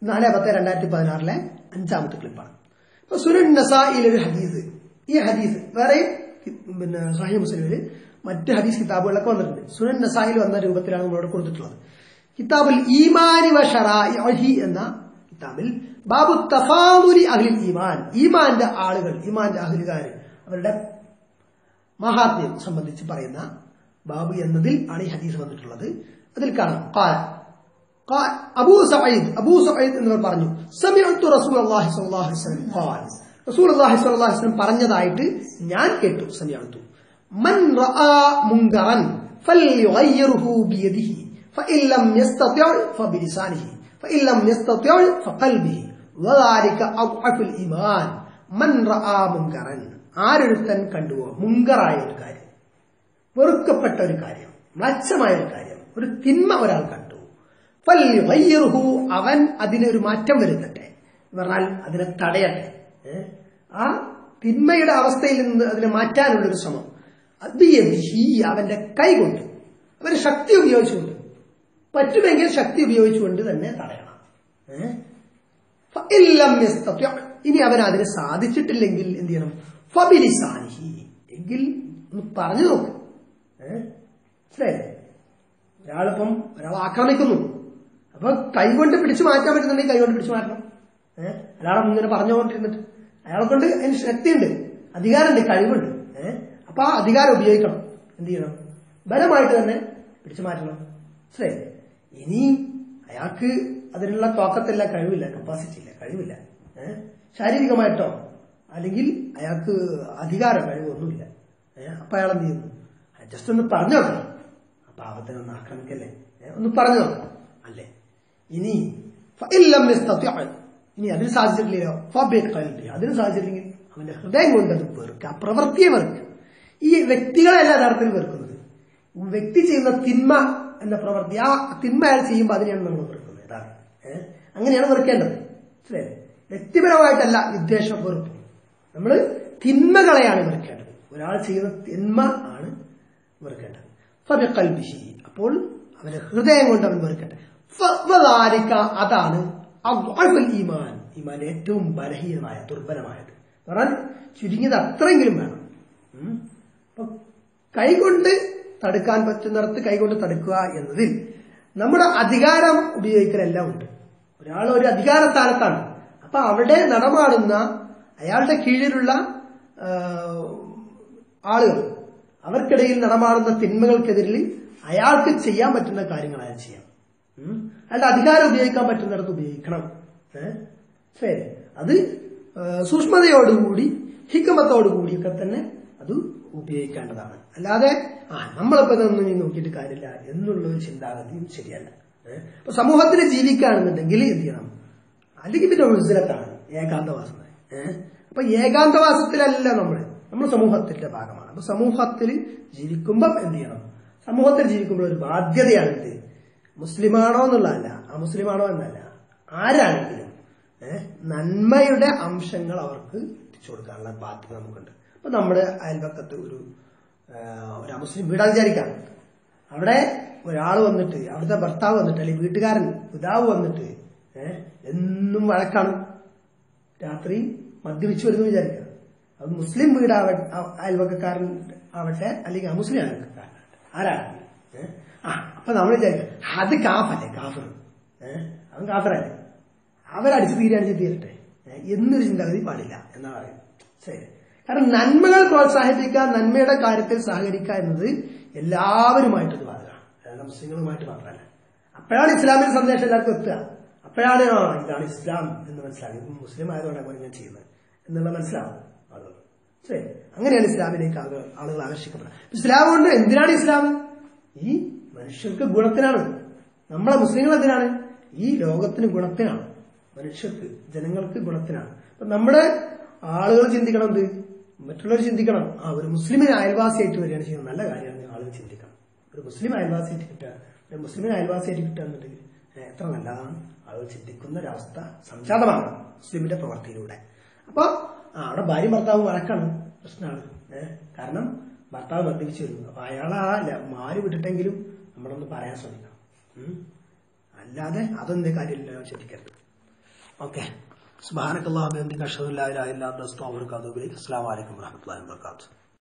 നാല് പത്ത് രണ്ടായിരത്തി പതിനാറിലെ അഞ്ചാമത്തെ ക്ലിപ്പാണ് അപ്പൊ സുനൻ നസായിലെ ഒരു ഹദീസ് ഈ ഹദീസ് വേറെ പിന്നെ സഹി മുസ്ലിമില് മറ്റ് ഹദീസ് കിതാബുകളൊക്കെ വന്നിട്ടുണ്ട് സുനൻ നസായിൽ വന്ന രൂപത്തിലാണ് നമ്മളോട് കൊടുത്തിട്ടുള്ളത് കിതാബുൽ ഈമാനി വ ഷറാഇഹി എന്ന കിതാബിൽ ബാബു തഫാമുലി അഹ്ലിൽ ഈമാൻ ഈമാന്റെ ആളുകൾ ഈമാന്റെ അഹ്ലുകാർ അവരുടെ മഹാത്മ്യം സംബന്ധിച്ച് പറയുന്ന ബാബു എന്നതിൽ ആണ് ഈ ഹദീസ് വന്നിട്ടുള്ളത് അതിൽ കാണാം قال قال അബൂ സഈദ് അബൂ സഈദ് എന്നിവർ പറഞ്ഞു സമിഅത്തു റസൂലുള്ളാഹി സ്വല്ലല്ലാഹു അലൈഹി വസല്ലം قال റസൂലുള്ളാഹി സ്വല്ലല്ലാഹു അലൈഹി വസല്ലം പറഞ്ഞതായിട്ട് ഞാൻ കേട്ടു സമിഅത്തു മൻ റആ മുൻകറൻ فليغيره بيده فإن لم يستطع فبلسانه فإن لم يستطع فقلبه وذلك أضعف الإيمان من رأى منكرا ആരൊരുത്തൻ കണ്ടുവോ മുങ്കറായ ഒരു കാര്യം വെറുക്കപ്പെട്ട ഒരു കാര്യം മ്ലച്ഛമായ ഒരു കാര്യം ഒരു തിന്മ ഒരാൾ കണ്ടു ഫല്യുഗയ്യിറുഹു അവൻ അതിനൊരു മാറ്റം വരുത്തട്ടെ എന്ന് പറഞ്ഞാൽ അതിനെ തടയട്ടെ ഏ? ആ തിന്മയുടെ അവസ്ഥയിൽ നിന്ന് അതിനെ മാറ്റാനുള്ളൊരു ശ്രമം അത് യദിഹി അവന്റെ കൈകൊണ്ട് അവന് ശക്തി ഉപയോഗിച്ചുകൊണ്ട് പറ്റുമെങ്കിൽ ശക്തി ഉപയോഗിച്ചുകൊണ്ട് തന്നെ തടയണം ഏ? ഫഇല്ലം യസ്തത്യ. ഇനി അവൻ അതിന് സാധിച്ചിട്ടില്ലെങ്കിൽ എന്ത് ചെയ്യണം ഫബിലിസാനിഹി എങ്കിൽ ഒന്ന് പറഞ്ഞു നോക്ക് ഏഹ് മനസ്സിലായില്ലേ ഒരാളിപ്പം ഒരാൾ ആക്രമിക്കുന്നു അപ്പൊ കൈകൊണ്ട് പിടിച്ചു മാറ്റാൻ പറ്റുന്നുണ്ടെങ്കിൽ കൈകൊണ്ട് പിടിച്ചു മാറ്റണം ഏഹ് അയാളെ ഇങ്ങനെ പറഞ്ഞുകൊണ്ടിരുന്നിട്ട് അയാളെ കൊണ്ട് അതിന് ശക്തിയുണ്ട് അധികാരമുണ്ട് കഴിവുണ്ട് ഏഹ് അപ്പൊ ആ അധികാരം ഉപയോഗിക്കണം എന്ത് ചെയ്യണം ബലമായിട്ട് തന്നെ പിടിച്ചു മാറ്റണം മനസ്സിലായി ഇനി അയാൾക്ക് അതിനുള്ള തോക്കത്തില്ല കഴിവില്ല കപ്പാസിറ്റി ഇല്ല കഴിവില്ല ഏഹ് ശാരീരികമായിട്ടോ അല്ലെങ്കിൽ അയാൾക്ക് അധികാര കഴിവൊന്നുമില്ല ഏഹ് അപ്പൊ അയാൾ എന്ത് ചെയ്യുന്നു ജസ്റ്റ് ഒന്ന് പറഞ്ഞു നോക്കണം ആ പാവത്തിനെ ഒന്ന് ആക്രമിക്കല്ലേ ഏഹ് ഒന്ന് പറഞ്ഞു നോക്കണം അല്ലേ ഇനി ഫഇല്ലം യസ്തത്യ. ഇനി അതിന് സാധിച്ചിട്ടില്ലയോ ഫബിഖൽബി. അതിന് സാധിച്ചിട്ടില്ലെങ്കിൽ അവന്റെ ഹൃദയം കൊണ്ട് അത് വെറുക്കുക ആ പ്രവൃത്തിയെ വെറുക്കുക ഈ വ്യക്തികളെയല്ല യഥാർത്ഥത്തിൽ വെറുക്കുന്നത് വ്യക്തി ചെയ്യുന്ന തിന്മ എന്ന പ്രവൃത്തി ആ തിന്മ അയാൾ ചെയ്യുമ്പോൾ അതിനെയാണ് നമ്മൾ വെറുക്കുന്നത് യഥാർത്ഥം ഏഹ് അങ്ങനെയാണ് വെറുക്കേണ്ടത് മനസ്സിലായില്ലേ വ്യക്തിപരമായിട്ടല്ല വിദ്വേഷം വെറുപ്പ് നമ്മൾ തിന്മകളെയാണ് വെറുക്കേണ്ടത് ഒരാൾ ചെയ്യുന്ന തിന്മ ആണ് വെറുക്കേണ്ടത് ഫബിഖൽബിഹി. അപ്പോൾ അവന്റെ ഹൃദയം കൊണ്ട് അവൻ വെറുക്കട്ടെ ഫദാലിക അതാണ് അദ്അഫുൽ ഈമാൻ ഈമാൻ ഏറ്റവും ബലഹീനമായ ദുർബലമായത് പറഞ്ഞാൽ ചുരുങ്ങിയത് അത്രയെങ്കിലും വേണം ഉം. അപ്പൊ കൈകൊണ്ട് തടുക്കാൻ പറ്റുന്നിടത്ത് കൈകൊണ്ട് തടുക്കുക എന്നതിൽ നമ്മുടെ അധികാരം ഉപയോഗിക്കലെല്ലാം ഉണ്ട് ഒരാൾ ഒരു അധികാര സ്ഥാനത്താണ് അപ്പൊ അവിടെ നടമാടുന്ന അയാളുടെ കീഴിലുള്ള ആ, ആളുകൾ അവർക്കിടയിൽ നടമാടുന്ന തിന്മകൾക്കെതിരിൽ അയാൾക്ക് ചെയ്യാൻ പറ്റുന്ന കാര്യങ്ങൾ അയാൾ ചെയ്യാം ഉം. അയാളുടെ അധികാരം ഉപയോഗിക്കാൻ പറ്റുന്നിടത്ത് ഉപയോഗിക്കണം ഏഹ് ശരി അത് ആ, സൂക്ഷ്മതയോടുകൂടി ഹിക്കമത്തോടുകൂടിയൊക്കെ തന്നെ അത് ഉപയോഗിക്കേണ്ടതാണ് അല്ലാതെ ആ നമ്മളിപ്പോ ഇതൊന്നും ഇനി നോക്കിയിട്ട് കാര്യമില്ല എന്നുള്ള ഒരു ചിന്താഗതിയും ശരിയല്ല ഏഹ് അപ്പൊ സമൂഹത്തിൽ ജീവിക്കുകയാണെന്നുണ്ടെങ്കിൽ എന്ത് ചെയ്യണം അല്ലെങ്കിൽ പിന്നെ ഉത്സലത്താണ് ഏകാന്തവാസം ഏഹ് അപ്പൊ ഏകാന്തവാസത്തിലല്ല നമ്മൾ നമ്മൾ സമൂഹത്തിന്റെ ഭാഗമാണ് അപ്പൊ സമൂഹത്തിൽ ജീവിക്കുമ്പം എന്ത് ചെയ്യണം സമൂഹത്തിൽ ജീവിക്കുമ്പോൾ ഒരു ബാധ്യതയാണ് ഇത് മുസ്ലിമാണോ എന്നുള്ളതല്ല ആ മുസ്ലിമാണോ എന്നല്ല ആരാണെങ്കിലും ഏഹ് നന്മയുടെ അംശങ്ങൾ അവർക്ക് എത്തിച്ചു കൊടുക്കാനുള്ള ബാധ്യത നമുക്കുണ്ട് അപ്പൊ നമ്മുടെ അയൽപക്കത്ത് ഒരു ആഹ്, ഒരു അമുസ്ലിം വീടാന്ന് വിചാരിക്കാം അവിടെ ഒരാൾ വന്നിട്ട് അവിടുത്തെ ഭർത്താവ് വന്നിട്ട് അല്ലെങ്കിൽ വീട്ടുകാരൻ പിതാവ് വന്നിട്ട് ഏഹ് എന്നും വഴക്കാണ് രാത്രി മദ്യപിച്ചു വരുന്നു വിചാരിക്കുക അത് മുസ്ലിം വീടാവ ആ- അയൽവക്കക്കാരൻ ആവട്ടെ അല്ലെങ്കിൽ അമുസ്ലിം അയൽവക്കക്കാരനാവട്ടെ ആരാണ് ഏഹ്? ആ അപ്പൊ നമ്മൾ വിചാരിക്കുക അത് കാഫല്ലേ കാഫർ ഏഹ് അവൻ കാഫറല്ലേ അവരടിച്ചു തീരെ അടിച്ചു തീരട്ടെ ഏഹ്? എന്നൊരു ചിന്താഗതി പാടില്ല എന്നാ പറയുന്നത് ശരി കാരണം നന്മകൾ പ്രോത്സാഹിപ്പിക്കുക നന്മയുടെ കാര്യത്തിൽ സഹകരിക്കുക എന്നത് എല്ലാവരുമായിട്ടൊരു ബാധകമാണ് അല്ലാതെ മുസ്ലിങ്ങളുമായിട്ട് മാത്രമല്ല അപ്പോഴാണ് ഇസ്ലാമിക സന്ദേശം എല്ലാവർക്കും എത്തുക അപ്പോഴാണ് ആ ഇതാണ് ഇസ്ലാം എന്ന് മനസ്സിലാക്കി ഇപ്പം മുസ്ലിം ആയതുകൊണ്ടാണ് ഞാൻ ചെയ്യുന്നത് എന്നുള്ള മനസ്സിലാവും ആളുകൾ ശരി അങ്ങനെയാണ് ഇസ്ലാമിലേക്ക് ആളുകൾ ആളുകൾ ആകർഷിക്കപ്പെടുന്നത് ഇസ്ലാം കൊണ്ട് എന്തിനാണ് ഇസ്ലാം ഈ മനുഷ്യർക്ക് ഗുണത്തിനാണ് നമ്മളെ മുസ്ലിങ്ങൾ എന്തിനാണ് ഈ ലോകത്തിന് ഗുണത്തിനാണ് മനുഷ്യർക്ക് ജനങ്ങൾക്ക് ഗുണത്തിനാണ് അപ്പൊ നമ്മുടെ ആളുകൾ ചിന്തിക്കണം എന്ത് മറ്റുള്ളവർ ചിന്തിക്കണം ആ ഒരു മുസ്ലിമിന് അയൽവാസിയായിട്ട് വരികയാണ് ചെയ്യുന്നത് നല്ല കാര്യമാണ് ആളുകൾ ചിന്തിക്കണം ഒരു മുസ്ലിം അയൽവാസിയായിട്ട് കിട്ടുക ഒരു മുസ്ലിമിന് അയൽവാസിയായിട്ട് കിട്ടുക എന്നുണ്ടെങ്കിൽ ഏഹ്, എത്ര നല്ലതാണ് ആളുകൾ ചിന്തിക്കുന്ന ഒരവസ്ഥ സംജാതമാണ് മുസ്ലിമിന്റെ പ്രവർത്തിയിലൂടെ അപ്പൊ ആ, അവിടെ ഭാര്യ ഭർത്താവ് വഴക്കാണ് പ്രശ്നമാണ് ഏഹ് കാരണം ഭർത്താവ് മദ്യപിച്ചു വരുന്നു അപ്പൊ അയാൾ ആ ല- മാറി വിട്ടിട്ടെങ്കിലും നമ്മളൊന്ന് പറയാൻ ശ്രമിക്കണം ഉം. അല്ലാതെ അതൊന്നും കാര്യമില്ല ചിന്തിക്കരുത് ഓക്കെ സുബാനക്കല്ലാഹു അഷ്ഹദു അല്ലാ ഇലാഹ ഇല്ലാ അൻത അസ്തഗ്ഫിറുക വഅതുബു ഇലൈക് അസ്സലാമു അലൈക്കും വറഹ്മത്തുള്ളാഹി വബറകാതുഹു